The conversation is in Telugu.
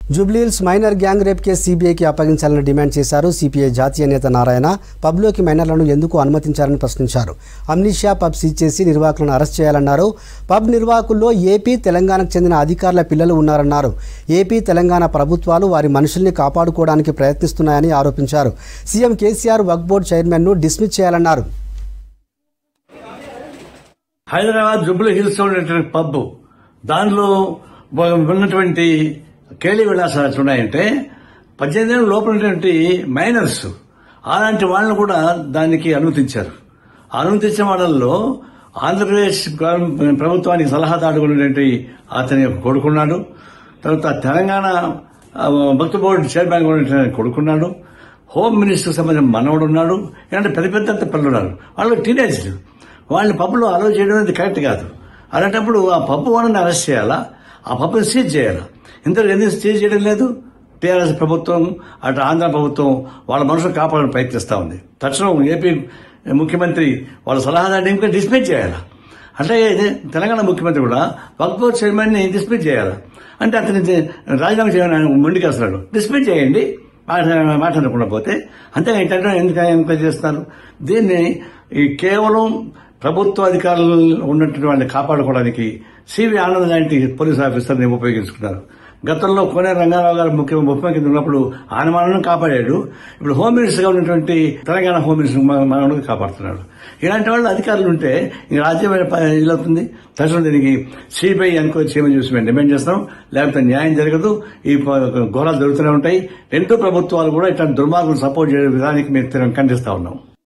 Jubilee Hills minor gang rape case సీబీఐకి అప్పగించాలని డిమాండ్ చేశారు సిపిఐ జాతీయ నేత నారాయణ పబ్లోకి మైనర్లను ఎందుకు అనుమతించారని ప్రశ్నించారు అమ్నిషా పబ్ సీజ్ చేసి నిర్వాహకులను అరెస్ట్ చేయాలన్నారు పబ్ నిర్వాహకుల్లో ఏపీ తెలంగాణకు చెందిన అధికారుల పిల్లలు ఉన్నారన్నారు ఏపీ తెలంగాణ ప్రభుత్వాలు వారి మనుషుల్ని కాపాడుకోవడానికి ప్రయత్నిస్తున్నాయని ఆరోపించారు సీఎం కేసీఆర్ వక్ బోర్డు చైర్మన్ను డిస్మిస్ చేయాలన్నారు హైదరాబాద్ జుబ్లీ హిల్స్ లో ఉన్నటువంటి పబ్ దానిలో ఉన్నటువంటి కేళి విలాసాలు ఉన్నాయంటే పద్దెనిమిది ఏళ్ళ లోపల ఉన్నటువంటి మైనర్స్ అలాంటి వాళ్ళని కూడా దానికి అనుమతించారు అనుమతించిన వాళ్ళల్లో ఆంధ్రప్రదేశ్ గవర్న- ప్రభుత్వానికి సలహాదారుగా ఉన్నటువంటి అతని యొక్క కొడుకున్నాడు తర్వాత తెలంగాణ ఆ, భక్తి బోర్డు చైర్మన్ గా ఉన్నటువంటి కొడుకున్నాడు హోమ్ మినిస్టర్ సంబంధించిన మనవడు ఉన్నాడు ఇలాంటి పెద్ద పెద్ద పిల్లలు ఉన్నారు వాళ్ళు టీనేజ్లు వాళ్ళని పబ్లో అలౌ చేయడం అనేది కరెక్ట్ కాదు అలాంటప్పుడు ఆ పబ్బు వాళ్ళని అరెస్ట్ చేయాలా ఆ పబ్బుని సీజ్ చేయాలా ఇంతకు ఎందుకు సీజ్ చేయడం లేదు టీఆర్ఎస్ ప్రభుత్వం అటు ఆంధ్ర ప్రభుత్వం వాళ్ళ మనుషులు కాపాడడానికి ప్రయత్నిస్తూ ఉంది తక్షణం ఏపీ ముఖ్యమంత్రి వాళ్ళ సలహాదారుని ఇంకా డిస్మిస్ చేయాలా అట్లాగే ఇది తెలంగాణ ముఖ్యమంత్రి కూడా వక్ఫ్ బోర్డ్ చైర్మన్ ని డిస్మిస్ చేయాలి అంటే అతని రాజీనామా చేయడానికి ముందుకు వస్తున్నాడు డిస్మిస్ చేయండి మాట- మాట్లాడకుండా పోతే అంతే ఏంటంటే ఎందుకు ఎంక్వైరీ చేస్తున్నారు దీన్ని ఈ కేవలం ప్రభుత్వ అధికారులు ఉన్నటువంటి వాళ్ళని కాపాడుకోవడానికి సివి ఆనంద్ లాంటి పోలీస్ ఆఫీసర్ని ఉపయోగించుకున్నారు గతంలో కోనే రంగారావు గారు ముఖ్య ముఖ్యమంత్రి ఉన్నప్పుడు ఆయన మనల్ని కాపాడాడు ఇప్పుడు హోమ్ మినిస్టర్గా ఉన్నటువంటి తెలంగాణ హోమ్ మినిస్టర్ మనల్ని కాపాడుతున్నాడు ఇలాంటి వాళ్ళు అధికారులు ఉంటే ఈ రాజ్యం ఇదవుతుంది తక్షణం దీనికి సిబిఐ ఎంక్వైరీ చేయమని చూసి మేము డిమాండ్ చేస్తాం లేకపోతే న్యాయం జరగదు ఈ ప- ఘోరాలు జరుగుతూనే ఉంటాయి రెండు ప్రభుత్వాలు కూడా ఇట్లాంటి దుర్మార్గులు సపోర్ట్ చేయడం విధానికి మేము ఖండిస్తా ఉన్నాం